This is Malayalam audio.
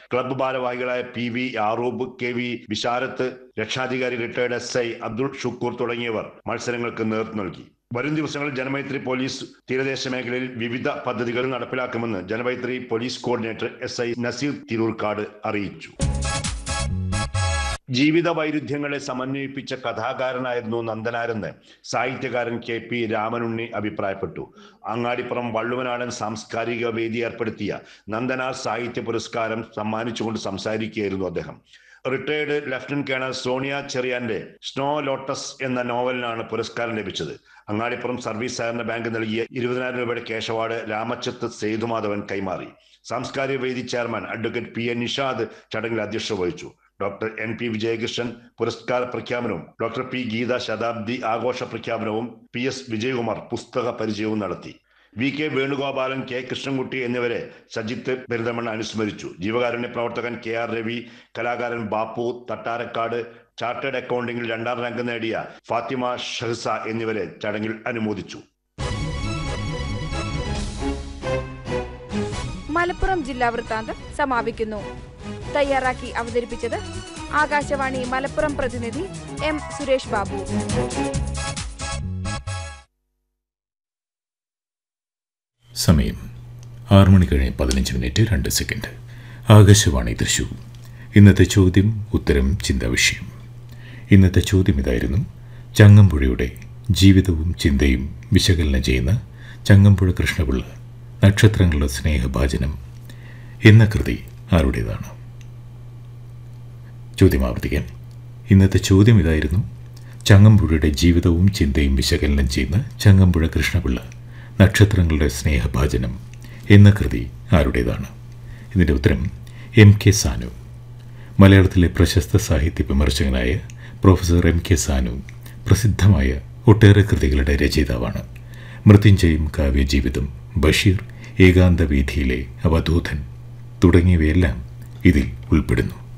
ക്ലബ്ബ് ഭാരവാഹികളായ P V Yaroob K V Visharath രക്ഷാധികാരി retired S I Abdul Shukoor തുടങ്ങിയവർ മത്സരങ്ങൾക്ക് നേതൃത്വം നൽകി വരും ദിവസങ്ങളിൽ ജനമൈത്രി പോലീസ് തീരദേശ മേഖലയിൽ വിവിധ പദ്ധതികൾ നടപ്പിലാക്കുമെന്ന് Janamaithri police coordinator S I Naseer Thirurkkad അറിയിച്ചു ജീവിത വൈരുദ്ധ്യങ്ങളെ സമന്വയിപ്പിച്ച കഥാകാരനായിരുന്നു നന്ദനാരെന്ന് സാഹിത്യകാരൻ കെ പി രാമനുണ്ണി അഭിപ്രായപ്പെട്ടു അങ്ങാടിപ്പുറം വള്ളുവനാടൻ സാംസ്കാരിക വേദി ഏർപ്പെടുത്തിയ നന്ദനാർ സാഹിത്യ പുരസ്കാരം സമ്മാനിച്ചുകൊണ്ട് സംസാരിക്കുകയായിരുന്നു അദ്ദേഹം റിട്ടയർഡ് ലഫ്റ്റനന്റ് കേണൽ സോണിയ ചെറിയാന്റെ സ്നോ ലോട്ടസ് എന്ന നോവലിനാണ് പുരസ്കാരം ലഭിച്ചത് അങ്ങാടിപ്പുറം സർവീസ് സഹകരണ ബാങ്ക് നൽകിയ ഇരുപതിനായിരം രൂപയുടെ കേശ അവാർഡ് രാമച്ചത്ത് സേതുമാധവൻ കൈമാറി സാംസ്കാരിക വേദി chairman advocate P N Nishad ചടങ്ങിൽ അധ്യക്ഷത വഹിച്ചു ഡോക്ടർ എൻ പി വിജയകൃഷ്ണൻ പുരസ്കാര പ്രഖ്യാപനവും ഡോക്ടർ പി ഗീത ശതാബ്ദി ആഘോഷ പ്രഖ്യാപനവും പി എസ് വിജയകുമാർ പുസ്തക പരിചയവും നടത്തി V K Venugopalan K Krishnankutty എന്നിവരെ സജിത്ത് പെരുന്തമണ്ണ അനുസ്മരിച്ചു ജീവകാരുണ്യ പ്രവർത്തകൻ കെ ആർ രവി കലാകാരൻ ബാപ്പു തട്ടാരക്കാട് ചാർട്ടേഡ് അക്കൗണ്ടിംഗിൽ രണ്ടാം റാങ്ക് നേടിയ ഫാത്തിമ ഷഹ്സ എന്നിവരെ ചടങ്ങിൽ അനുമോദിച്ചു മലപ്പുറം ജില്ലാ വൃത്താന്തം സമാപിക്കുന്നു തയ്യാറാക്കി അവതരിപ്പിച്ചത് ആകാശവാണി മലപ്പുറം പ്രതിനിധി എം സുരേഷ് ബാബു സമയം ആറ് മണി കഴിഞ്ഞ് പതിനഞ്ച് മിനിറ്റ് രണ്ട് സെക്കൻഡ് ആകാശവാണി തൃശൂർ ഇന്നത്തെ ചോദ്യം ഉത്തരം ചിന്താവിഷയം ഇന്നത്തെ ചോദ്യം ഇതായിരുന്നു ചങ്ങമ്പുഴയുടെ ജീവിതവും ചിന്തയും വിശകലനം ചെയ്യുന്ന ചങ്ങമ്പുഴ കൃഷ്ണപിള്ള നക്ഷത്രങ്ങളുടെ സ്നേഹഭാജനം എന്ന കൃതി ആരുടേതാണ് ചോദ്യം ആവർത്തിക്കാൻ ഇന്നത്തെ ചോദ്യം ഇതായിരുന്നു ചങ്ങമ്പുഴയുടെ ജീവിതവും ചിന്തയും വിശകലനം ചെയ്യുന്ന ചങ്ങമ്പുഴ കൃഷ്ണപിള്ള നക്ഷത്രങ്ങളുടെ സ്നേഹഭാജനം എന്ന കൃതി ആരുടേതാണ് ഇതിൻ്റെ ഉത്തരം എം കെ സാനു മലയാളത്തിലെ പ്രശസ്ത സാഹിത്യ വിമർശകനായ പ്രൊഫസർ എം കെ സാനു പ്രസിദ്ധമായ ഒട്ടേറെ കൃതികളുടെ രചയിതാവാണ് മൃത്യുഞ്ജയം കാവ്യജീവിതം ബഷീർ ഏകാന്ത വീഥിയിലെ അവധൂതൻ തുടങ്ങിയവയെല്ലാം ഇതിൽ ഉൾപ്പെടുന്നു